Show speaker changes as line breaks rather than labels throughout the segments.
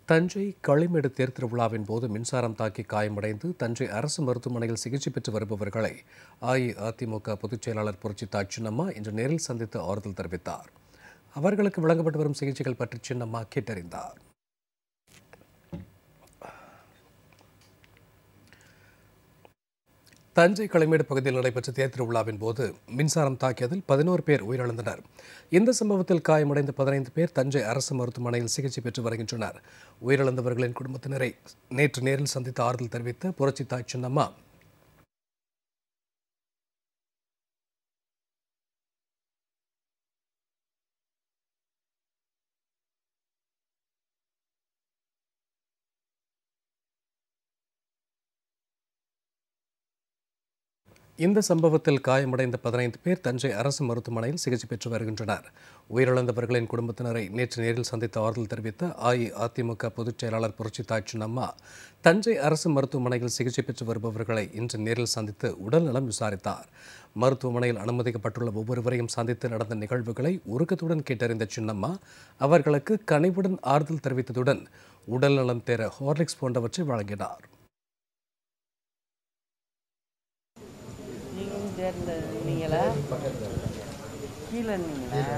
தஞ்சை களிமேடு தேர் திருவிழாவின் போது மின்சாரம் தாக்கி காயமடைந்து தஞ்சை அரசு மருத்துவமனையில் சிகிச்சை பெற்று வருபவர்களை அஇஅதிமுக பொதுச் செயலாளர் புரட்சித்தா சின்னம்மா இன்று நேரில் சந்தித்து ஆறுதல் தெரிவித்தார் அவர்களுக்கு வழங்கப்பட்டு வரும் சிகிச்சைகள் பற்றி சின்னம்மா கேட்டறிந்தார் தஞ்சை களிமேடு பகுதியில் நடைபெற்ற தேர் திருவிழாவின் போது மின்சாரம் தாக்கியதில் பதினோரு பேர் உயிரிழந்தனர் இந்த சம்பவத்தில் காயமடைந்த பதினைந்து பேர் தஞ்சை அரசு மருத்துவமனையில் சிகிச்சை பெற்று வருகின்றனர் உயிரிழந்தவர்களின் குடும்பத்தினரை நேற்று நேரில் சந்தித்து ஆறுதல் தெரிவித்த புரட்சி தாய் சின்னம்மா இந்த சம்பவத்தில் காயமடைந்த பதினைந்து பேர் தஞ்சை அரசு மருத்துவமனையில் சிகிச்சை பெற்று வருகின்றனர் உயிரிழந்தவர்களின் குடும்பத்தினரை நேற்று நேரில் சந்தித்து ஆறுதல் தெரிவித்த அஇஅதிமுக பொதுச் செயலாளர் புரட்சித்தாய் சின்னம்மா தஞ்சை அரசு மருத்துவமனையில் சிகிச்சை பெற்று வருபவர்களை இன்று நேரில் சந்தித்து உடல்நலம் விசாரித்தார் மருத்துவமனையில் அனுமதிக்கப்பட்டுள்ள ஒவ்வொருவரையும் சந்தித்து நடந்த நிகழ்வுகளை உருக்கத்துடன் கேட்டறிந்த சின்னம்மா அவர்களுக்கு கனிவுடன் ஆறுதல் தெரிவித்ததுடன் உடல்நலம் தேர ஹார்லிக்ஸ் போன்றவற்றை வழங்கினார்
நீங்களும் சேர்ந்த நீங்களா கீழே நீங்களா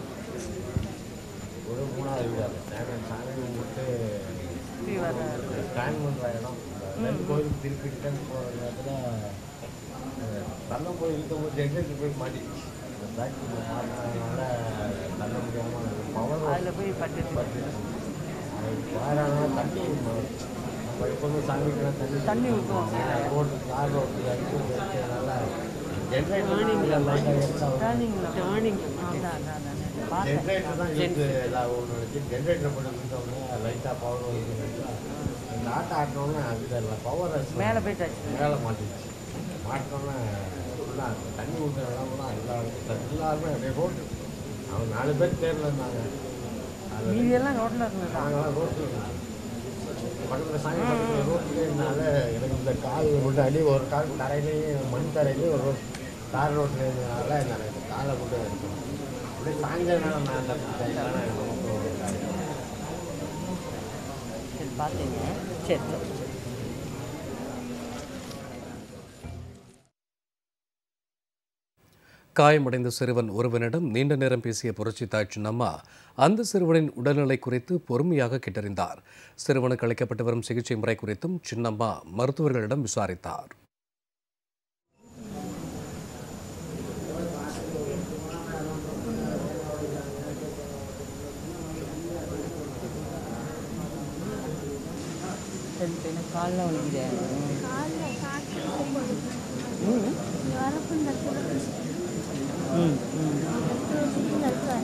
ஒரு மூணாவது வீடு அது சாமி சாமி கும்பிட்டு
சுற்றி வர
ஸ்கேன் பண்ணுற இடம் ரெண்டு கோயிலுக்கு திருப்பி ரிட்டர்ன் போகிற நேரத்தில் தள்ளம் போய் இழுக்கும் போது எக்ஸைட் போய் மாட்டிக்கிச்சு அந்த பேட்டரி மாட்டினதுனால தள்ள முடியாமல் பவர்
அதில் போய் பட்டு
அது வாரானா தண்ணி நம்ம எப்போதும் சாமிக்கெல்லாம் தண்ணி
தண்ணி ஊற்றுவோம்
ரோடு கார் ரோட்டு அடிச்சு வச்சதுனால ஜென்ரேட்டர் லைட்டாக எடுத்தா
டேர்னிங்கில் டேர்னிங் அதான் அதான் அதான் பார்த்தேன்
ஜென்ரேட்டர் தான் இருக்கு எல்லாம் ஒன்று நினச்சி ஜென்ரேட்டர் போட்டு இருந்தோம்னா லைட்டாக பவர் வந்து இந்த ஆட்டோ ஆட்டினோம்னா அது பவர்
மேலே போயிட்டாச்சு
மேலே மாட்டிச்சு மாட்டினோம்னா ஃபுல்லாக தண்ணி ஊற்றுற இடம்லாம் எல்லாரும் எல்லாருமே அப்படியே ரோட்டு அவங்க நாலு பேர் தேர்ல இருந்தாங்க அது
மீதியெல்லாம் ரோட்டில் இருந்ததா
நாங்களாம் ரோட்டில் பக்கத்தில் சாமி பக்கத்தில் ரோட்லேயே இருந்தால எனக்கு இந்த கால் மட்டும் அடி ஒரு கால் தரையிலையும் மண் தரையிலையும் ஒரு ரோட் தார் ரோட்டில் இருந்ததுனால நான் இந்த காலை மட்டும் எடுத்தேன் அப்படியே சாய்ந்த நேரம் நான் அந்த டைம்லாம் எனக்கு ரொம்ப
சரி பார்த்தீங்க சரி சரி
காயமடைந்த சிறுவன் ஒருவனிடம் நீண்ட நேரம் பேசிய புரட்சி தாய் சின்னம்மா அந்த சிறுவனின் உடல்நிலை குறித்து பொறுமையாக கேட்டறிந்தார் சிறுவனுக்கு அளிக்கப்பட்டு வரும் சிகிச்சை முறை குறித்தும் சின்னம்மா மருத்துவர்களிடம் விசாரித்தார்
சரி சரி காலில் வலிக்குதே
காலில் காற்று
ம்
இங்கே வரப்பு இந்த இடத்துல
ம் ம்
இந்த இடத்துல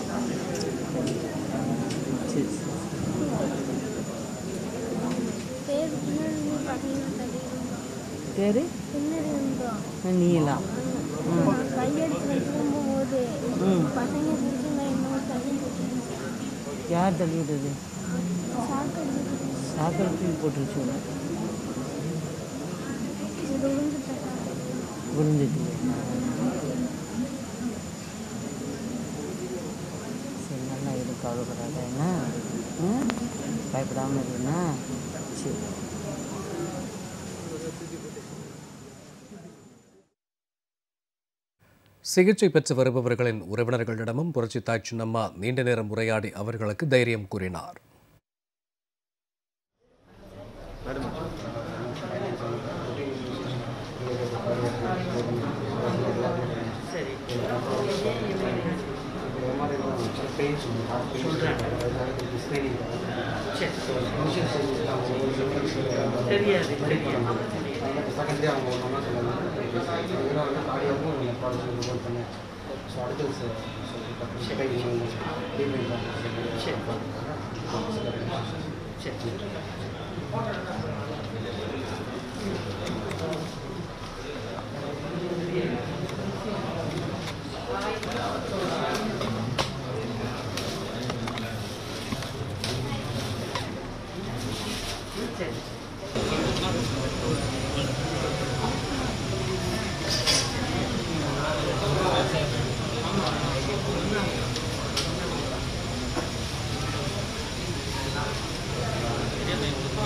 சரி சரி
பேர் பின்னாடி இருந்து பார்த்தீங்கன்னா தெரியும்
பேர்
பின்னாடி இருந்தோம்
நீலா
நான் கையெடுத்து திரும்பும்போது
ம்
பசங்க பிடிச்சிங்க இன்னும் தள்ளி
யார் தள்ளி விடுறது
சாக்கடை
சாக்கடை தூக்கி போட்டுருச்சு உன்னை.
இது விழுந்துட்டேன்
விழுந்துட்டு சரி நல்லா இரு கவலைப்படாத என்ன ம் பயப்படாமல் இருக்குண்ணா சரி
சிகிச்சை பெற்று வருபவர்களின் உறவினர்களிடமும் புரட்சி தாய் சின்னம்மா நீண்ட நேரம் உரையாடி அவர்களுக்கு தைரியம் கூறினார்
தெரியாது தெரியாது
செகண்டே அவங்க ஒன்று ஒன்றா சொன்னாங்க இதில் வந்து ஆடியோவும் நீங்கள் ப்ராடக்ட் ரிமோட் பண்ணி ஸோ அடுத்து
சரி சரி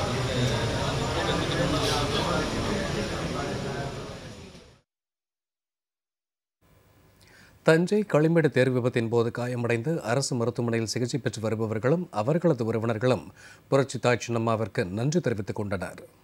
தஞ்சை களிமேடு தேர் விபத்தின் போது காயமடைந்து அரசு மருத்துவமனையில் சிகிச்சை பெற்று வருபவர்களும் அவர்களது உறவினர்களும் புரட்சி தாய் சின்னம்மாவிற்கு நன்றி தெரிவித்துக் கொண்டனர்